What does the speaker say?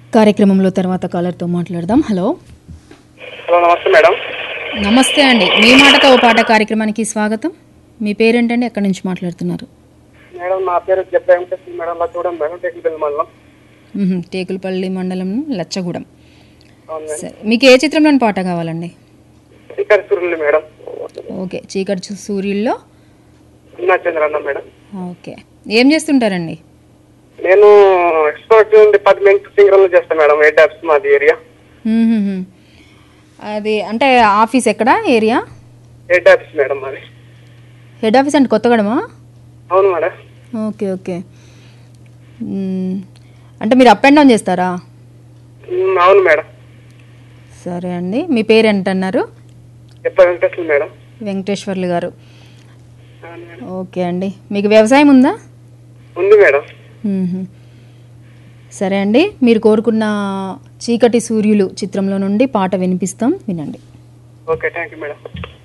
కార్యక్రమంలో తర్వాత కాలర్తో మాట్లాడదాం హలో హలో నమస్తే మేడం నమస్తే అండి మీ మాటతో ఓ పాట కార్యక్రమానికి స్వాగతం మీ పేరేంటండి ఎక్కడి నుంచి మాట్లాడుతున్నారు మేడం నా పేరు చెప్ప వెంకటేశ్వర మేడం అలా చూడండి మేడం టెక్నికల్ మండలం మ్మ్. టేకులపల్లి మండలం లచ్చగూడెం అవును మేడం సరే మీకు ఏ చిత్రంలోని పాట కావాలండి శ్రీకర్ సురులు మేడం ఓకే చీకటి చూ- సూర్యుల్లో చిన్న చంద్రన్న మేడం ఓకే ఏం చేస్తుంటారండి నేను ఎక్స్పోర్ట్ డిపార్ట్మెంట్ సింగరంలో చేస్తాను మేడం ఎయిట్ యాప్స్ మాది ఏరియా మ్మ్. అది అంటే ఆఫీస్ ఎక్కడ ఏరియా ఎయిట్ యాప్స్ మేడం మాది హెడ్ ఆఫీస్ అంటే కొత్తగడమా అవును మేడం ఓకే ఓకే మ్మ్. అంటే మీరు అప్ అండ్ డౌన్ చేస్తారా ఉమ్, అవును మేడం సరే అండి మీ పేరు ఏంటన్నారు చెప్ప వెంకటేశ్వర మేడం వెంకటేశ్వర్లు గారు అవును మేడం. ఓకే అండి మీకు వ్యవసాయం ఉందా ఉంది మేడం మ్మ్హ. సరే అండి మీరు కోరుకున్న చీకటి సూర్యులు చిత్రంలో నుండి పాట వినిపిస్తాం వినండి ఓకే థ్యాంక్ యూ మేడం